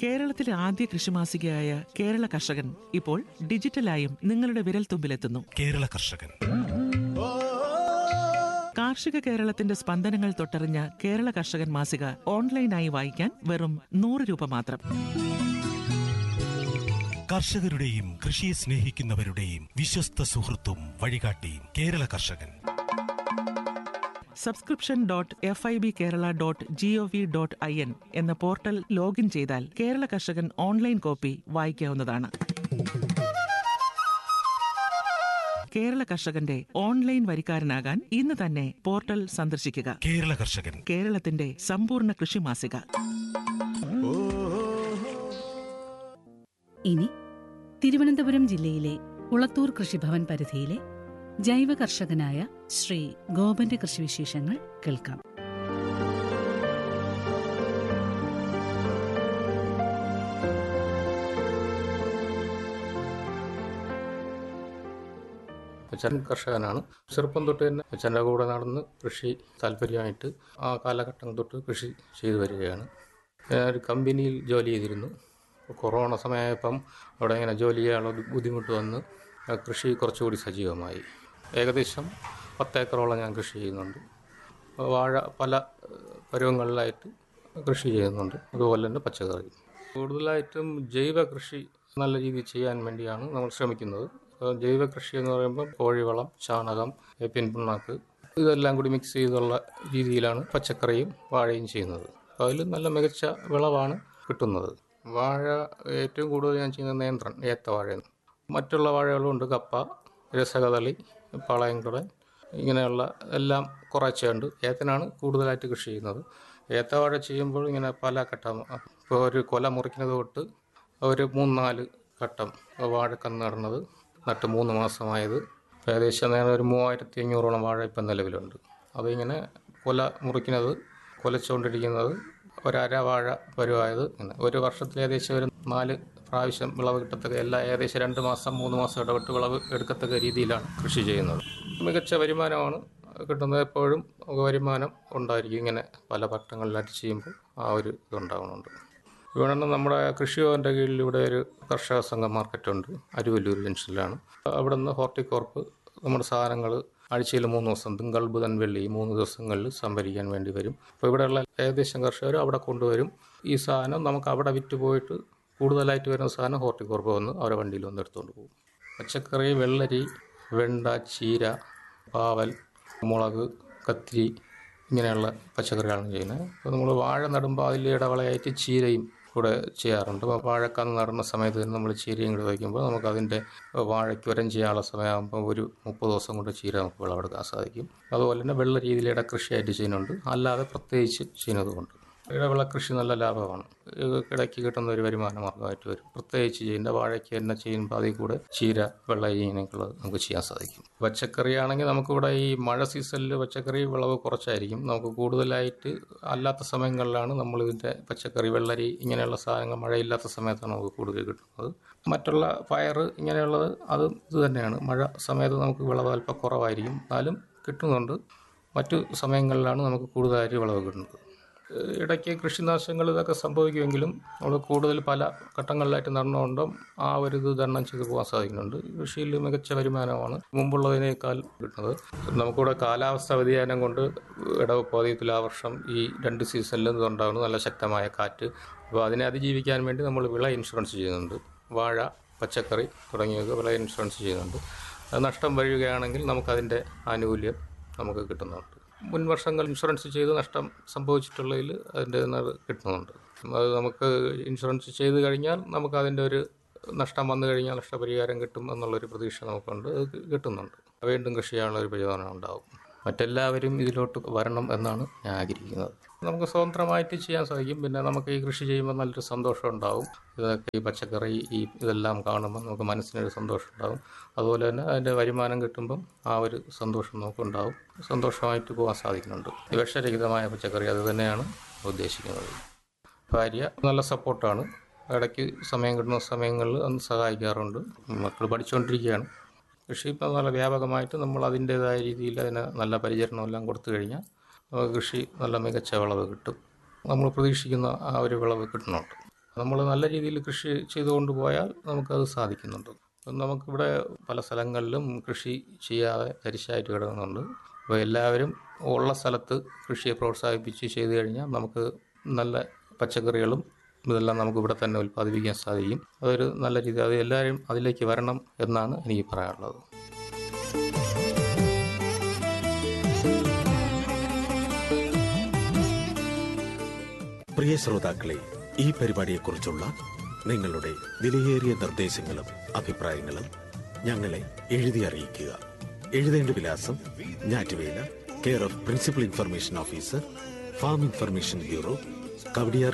കേരളത്തിലെ ആദ്യ കൃഷിമാസികയായ കേരള കർഷകൻ ഇപ്പോൾ ഡിജിറ്റലായും നിങ്ങളുടെ വിരൽത്തുമ്പിലെത്തുന്നു കേരള കർഷകൻ കാർഷിക കേരളത്തിന്റെ സ്പന്ദനങ്ങൾ തൊട്ടറിഞ്ഞ കേരള കർഷകൻ മാസിക ഓൺലൈനായി വായിക്കാൻ വെറും നൂറ് രൂപ മാത്രം കർഷകരുടെയും കൃഷിയെ സ്നേഹിക്കുന്നവരുടെയും വിശ്വസ്ത സുഹൃത്തും വഴികാട്ടിയും കേരള കർഷകൻ subscription dot F I B Kerala dot G O V dot I N എന്ന പോർട്ടൽ ലോഗിൻ ചെയ്താൽ കേരള കർഷകൻ ഓൺലൈൻ കോപ്പി വായിക്കാവുന്നതാണ് കേരള കർഷകന്റെ ഓൺലൈൻ വരിക്കാരനാകാൻ ഇന്ന് തന്നെ പോർട്ടൽ സന്ദർശിക്കുക കേരള കർഷകൻ കേരളത്തിന്റെ സമ്പൂർണ്ണ കൃഷി മാസിക ഇനി തിരുവനന്തപുരം ജില്ലയിലെ ഉളത്തൂർ കൃഷിഭവൻ പരിധിയിലെ ജൈവ കർഷകനായ ശ്രീ ഗോപന്റെ കൃഷിവിശേഷങ്ങൾ കേൾക്കാം അച്ഛൻ കർഷകനാണ് ചെറുപ്പം തൊട്ട് തന്നെ അച്ഛൻ്റെ കൂടെ നടന്ന് കൃഷി താല്പര്യമായിട്ട് ആ കാലഘട്ടം തൊട്ട് കൃഷി ചെയ്തു വരികയാണ് ഞാൻ ഒരു കമ്പനിയിൽ ജോലി ചെയ്തിരുന്നു കൊറോണ സമയമായപ്പം അവിടെ ഇങ്ങനെ ജോലി ചെയ്യാനുള്ള ബുദ്ധിമുട്ട് വന്ന് ആ കൃഷി കുറച്ചുകൂടി സജീവമായി ഏകദേശം പത്തേക്കറോളം ഞാൻ കൃഷി ചെയ്യുന്നുണ്ട് വാഴ പല ഏഹ്, പരുവങ്ങളിലായിട്ട് കൃഷി ചെയ്യുന്നുണ്ട് അതുപോലെ തന്നെ പച്ചക്കറി കൂടുതലായിട്ടും ജൈവ കൃഷി നല്ല രീതിയിൽ ചെയ്യാൻ വേണ്ടിയാണ് നമ്മൾ ശ്രമിക്കുന്നത് അപ്പോൾ ജൈവ കൃഷി എന്ന് പറയുമ്പോൾ കോഴിവളം ചാണകം വേപ്പിൻ പിണ്ണാക്ക് ഇതെല്ലാം കൂടി മിക്സ് ചെയ്തുള്ള രീതിയിലാണ് പച്ചക്കറിയും വാഴയും ചെയ്യുന്നത് അപ്പോൾ അതിൽ നല്ല മികച്ച വിളവാണ് കിട്ടുന്നത് വാഴ ഏറ്റവും കൂടുതൽ ഞാൻ ചെയ്യുന്നത് നേന്ത്രൻ ഏത്തവാഴയാണ് മറ്റുള്ള വാഴകളുണ്ട് കപ്പ രസകദളി പാളയംകുടൻ ഇങ്ങനെയുള്ള എല്ലാം കുറച്ചുണ്ട് ഏത്തനാണ് കൂടുതലായിട്ട് കൃഷി ചെയ്യുന്നത് ഏത്തവാഴ ചെയ്യുമ്പോൾ ഇങ്ങനെ പല ഘട്ടം ഇപ്പോൾ ഒരു കൊല മുറിക്കുന്നത് തൊട്ട് ഒരു മൂന്ന് നാല് ഘട്ടം വാഴക്കന്ന് നടന്നത് നട്ട് മൂന്ന് മാസമായത് ഏകദേശം നേരെ ഒരു മൂവായിരത്തി അഞ്ഞൂറോളം വാഴ ഇപ്പം നിലവിലുണ്ട് അതിങ്ങനെ കൊല മുറിക്കുന്നത് കൊലച്ചുകൊണ്ടിരിക്കുന്നത് ഒരര വാഴ പരുവായത് ഇങ്ങനെ ഒരു വർഷത്തിൽ ഏകദേശം ഒരു നാല് പ്രാവശ്യം വിളവ് കിട്ടത്തക്ക എല്ലാ ഏകദേശം രണ്ട് മാസം മൂന്ന് മാസം ഇടവിട്ട് വിളവ് എടുക്കത്തക്ക രീതിയിലാണ് കൃഷി ചെയ്യുന്നത് മികച്ച വരുമാനമാണ് കിട്ടുന്നത് എപ്പോഴും നമുക്ക് വരുമാനം ഉണ്ടായിരിക്കും ഇങ്ങനെ പല പട്ടങ്ങളിലായിട്ട് ചെയ്യുമ്പോൾ ആ ഒരു ഇതുണ്ടാകുന്നുണ്ട് ഇവിടെ നമ്മുടെ കൃഷിഭവൻ്റെ കീഴിൽ ഇവിടെ ഒരു കർഷക സംഘം മാർക്കറ്റുണ്ട് അരുവല്ലൂർ ജംഗ്ഷനിലാണ് അവിടെ നിന്ന് ഹോർട്ടികോർപ്പ് നമ്മുടെ സാധനങ്ങൾ ആഴ്ചയിൽ മൂന്ന് ദിവസം തിങ്കൾ ബുധൻ വെള്ളി ഈ മൂന്ന് ദിവസങ്ങളിൽ സംഭരിക്കാൻ വേണ്ടി വരും അപ്പോൾ ഇവിടെയുള്ള ഏകദേശം കർഷകർ അവിടെ കൊണ്ടുവരും ഈ സാധനം നമുക്ക് അവിടെ വിറ്റ് പോയിട്ട് കൂടുതലായിട്ട് വരുന്ന സാധനം ഹോർട്ടികോർപ്പ് വന്ന് അവരെ വണ്ടിയിൽ വന്ന് എടുത്തുകൊണ്ട് പോകും പച്ചക്കറി വെള്ളരി വെണ്ട ചീര പാവൽ മുളക് കത്തിരി ഇങ്ങനെയുള്ള പച്ചക്കറികളാണ് ചെയ്യുന്നത് അപ്പോൾ നമ്മൾ വാഴ നടുമ്പോൾ അതിൽ ഇടവളയായിട്ട് ചീരയും കൂടെ ചെയ്യാറുണ്ട് അപ്പോൾ വാഴക്കന്ന് നടുന്ന സമയത്ത് തന്നെ നമ്മൾ ചീരയും കൂടെ വയ്ക്കുമ്പോൾ നമുക്ക് അതിൻ്റെ വാഴയ്ക്ക് ഉരം ചെയ്യാനുള്ള സമയമാകുമ്പോൾ ഒരു മുപ്പത് ദിവസം കൊണ്ട് ചീര നമുക്ക് വിളവെടുക്കാൻ സാധിക്കും അതുപോലെ തന്നെ വെള്ള രീതിയിൽ ഇടകൃഷിയായിട്ട് ചെയ്യുന്നുണ്ട് അല്ലാതെ പ്രത്യേകിച്ച് ചെയ്യുന്നതുകൊണ്ട് ഇടവിള കൃഷി നല്ല ലാഭമാണ് ഇത് ഇടയ്ക്ക് കിട്ടുന്ന ഒരു വരുമാന മാർഗമായിട്ട് വരും പ്രത്യേകിച്ച് ചെയ്യുന്ന വാഴയ്ക്ക് തന്നെ ചെയ്യുമ്പോൾ അതിൽ കൂടെ ചീര വെള്ള ഇങ്ങനെയൊക്കെയുള്ളത് നമുക്ക് ചെയ്യാൻ സാധിക്കും പച്ചക്കറി ആണെങ്കിൽ നമുക്കിവിടെ ഈ മഴ സീസണിൽ പച്ചക്കറി വിളവ് കുറച്ചായിരിക്കും നമുക്ക് കൂടുതലായിട്ട് അല്ലാത്ത സമയങ്ങളിലാണ് നമ്മൾ ഇതിൻ്റെ പച്ചക്കറി വെള്ളരി ഇങ്ങനെയുള്ള സാധനങ്ങൾ മഴയില്ലാത്ത സമയത്താണ് നമുക്ക് കൂടുതൽ കിട്ടുന്നത് മറ്റുള്ള പയർ ഇങ്ങനെയുള്ളത് അത് ഇത് തന്നെയാണ് മഴ സമയത്ത് നമുക്ക് വിളവ് അല്പം കുറവായിരിക്കും എന്നാലും കിട്ടുന്നുണ്ട് മറ്റു സമയങ്ങളിലാണ് നമുക്ക് കൂടുതലായിട്ട് വിളവ് കിട്ടുന്നത് ഏഹ് ഇടയ്ക്ക് കൃഷിനാശങ്ങൾ ഇതൊക്കെ സംഭവിക്കുമെങ്കിലും നമ്മൾ കൂടുതൽ പല ഘട്ടങ്ങളിലായിട്ട് നടന്നുകൊണ്ടും ആ ഒരു ഇത് തരണം ചെയ്തു പോകാൻ സാധിക്കുന്നുണ്ട് കൃഷിയിൽ മികച്ച വരുമാനമാണ് മുമ്പുള്ളതിനേക്കാൾ കിട്ടുന്നത് നമുക്കിവിടെ കാലാവസ്ഥ വ്യതിയാനം കൊണ്ട് ഇടവപ്പാതി തുലാവർഷം ഈ രണ്ട് സീസണിലും ഇതുണ്ടാകുന്നു നല്ല ശക്തമായ കാറ്റ് അപ്പോൾ അതിനെ അതിജീവിക്കാൻ വേണ്ടി നമ്മൾ വിള ഇൻഷുറൻസ് ചെയ്യുന്നുണ്ട് വാഴ പച്ചക്കറി തുടങ്ങിയവ വിള ഇൻഷുറൻസ് ചെയ്യുന്നുണ്ട് അത് നഷ്ടം വരികയാണെങ്കിൽ നമുക്കതിൻ്റെ ആനുകൂല്യം നമുക്ക് കിട്ടുന്നുണ്ട് മുൻ വർഷങ്ങൾ ഇൻഷുറൻസ് ചെയ്ത് നഷ്ടം സംഭവിച്ചിട്ടുള്ളതിൽ അതിൻ്റെ ന- കിട്ടുന്നുണ്ട് അത് നമുക്ക് ഇൻഷുറൻസ് ചെയ്ത് കഴിഞ്ഞാൽ നമുക്ക് അതിൻ്റെ ഒരു നഷ്ടം വന്നു കഴിഞ്ഞാൽ നഷ്ടപരിഹാരം കിട്ടും എന്നുള്ളൊരു പ്രതീക്ഷ നമുക്കുണ്ട് അത് കിട്ടുന്നുണ്ട് വീണ്ടും കൃഷി ചെയ്യാനുള്ള ഒരു പ്രചോദനം ഉണ്ടാവും മറ്റെല്ലാവരും ഇതിലോട്ട് വരണം എന്നാണ് ഞാൻ ആഗ്രഹിക്കുന്നത് നമുക്ക് സ്വതന്ത്രമായിട്ട് ചെയ്യാൻ സാധിക്കും പിന്നെ നമുക്ക് ഈ കൃഷി ചെയ്യുമ്പോൾ നല്ലൊരു സന്തോഷം ഉണ്ടാവും ഇതൊക്കെ ഈ പച്ചക്കറി ഈ ഇതെല്ലാം കാണുമ്പോൾ നമുക്ക് മനസ്സിനൊരു സന്തോഷം ഉണ്ടാവും അതുപോലെ തന്നെ അതിൻ്റെ വരുമാനം കിട്ടുമ്പം ആ ഒരു സന്തോഷം നമുക്കുണ്ടാവും സന്തോഷമായിട്ട് പോകാൻ സാധിക്കുന്നുണ്ട് വിഷരഹിതമായ പച്ചക്കറി അത് തന്നെയാണ് ഉദ്ദേശിക്കുന്നത് ഭാര്യ നല്ല സപ്പോർട്ടാണ് ഇടയ്ക്ക് സമയം കിട്ടുന്ന സമയങ്ങളിൽ അന്ന് സഹായിക്കാറുണ്ട് മക്കൾ പഠിച്ചുകൊണ്ടിരിക്കുകയാണ് കൃഷി ഇപ്പം നല്ല വ്യാപകമായിട്ട് നമ്മൾ അതിൻ്റേതായ രീതിയിൽ അതിന് നല്ല പരിചരണം എല്ലാം കൊടുത്തു കഴിഞ്ഞാൽ നമുക്ക് കൃഷി നല്ല മികച്ച വിളവ് കിട്ടും നമ്മൾ പ്രതീക്ഷിക്കുന്ന ആ ഒരു വിളവ് കിട്ടുന്നുണ്ട് നമ്മൾ നല്ല രീതിയിൽ കൃഷി ചെയ്തുകൊണ്ട് പോയാൽ നമുക്കത് സാധിക്കുന്നുണ്ട് നമുക്കിവിടെ പല സ്ഥലങ്ങളിലും കൃഷി ചെയ്യാതെ തരിശായിട്ട് കിടക്കുന്നുണ്ട് അപ്പോൾ എല്ലാവരും ഉള്ള സ്ഥലത്ത് കൃഷിയെ പ്രോത്സാഹിപ്പിച്ച് ചെയ്തു കഴിഞ്ഞാൽ നമുക്ക് നല്ല പച്ചക്കറികളും ഇതെല്ലാം നമുക്ക് ഇവിടെ തന്നെ ഉൽപ്പാദിപ്പിക്കാൻ സാധിക്കും അതൊരു നല്ല രീതി അത് എല്ലാവരും അതിലേക്ക് വരണം എന്നാണ് എനിക്ക് പറയാനുള്ളത് പ്രിയ ശ്രോതാക്കളെ ഈ പരിപാടിയെക്കുറിച്ചുള്ള നിങ്ങളുടെ വിലയേറിയ നിർദ്ദേശങ്ങളും അഭിപ്രായങ്ങളും ഞങ്ങളെ എഴുതി അറിയിക്കുക എഴുതേണ്ട വിലാസം ഞാറ്റുവേല care of principal information officer farm information bureau Kowdiar